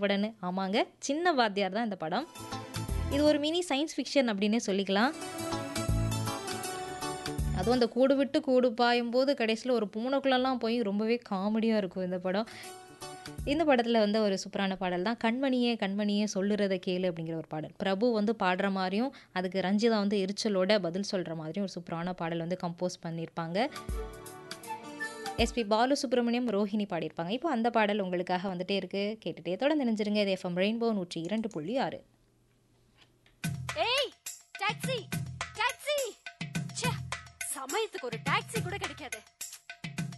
படன்னு ஆமாங்க சின்ன வாத்தியார் தான் இந்த படம் இது ஒரு மினி சயின்ஸ் ஃபிக்ஷன் அப்படின்னே சொல்லிக்கலாம் அதுவும் அந்த கூடு விட்டு கூடு பாயும் போது கடைசியில் ஒரு பூனைக்குள்ளெல்லாம் போய் ரொம்பவே காமெடியாக இருக்கும் இந்த படம் இந்த படத்தில் வந்து ஒரு சூப்பரான பாடல் தான் கண்மணியே கண்மணியே சொல்லுறத கேளு அப்படிங்கிற ஒரு பாடல் பிரபு வந்து பாடுற மாதிரியும் அதுக்கு ரஞ்சிதா வந்து எரிச்சலோட பதில் சொல்கிற மாதிரியும் ஒரு சூப்பரான பாடல் வந்து கம்போஸ் பண்ணியிருப்பாங்க எஸ்பி பாலு சுப்ரமணியம் ரோஹிணி பாடியிருப்பாங்க இப்போ அந்த பாடல் உங்களுக்காக வந்துட்டே இருக்கு கேட்டுட்டே தொடர்ந்து நினைஞ்சிருங்க இது எஃப்எம் ரெயின்போ நூற்றி இரண்டு புள்ளி ஆறு ஏய் டாக்ஸி டாக்ஸி ச்சே சமயத்துக்கு ஒரு டாக்ஸி கூட கிடைக்காது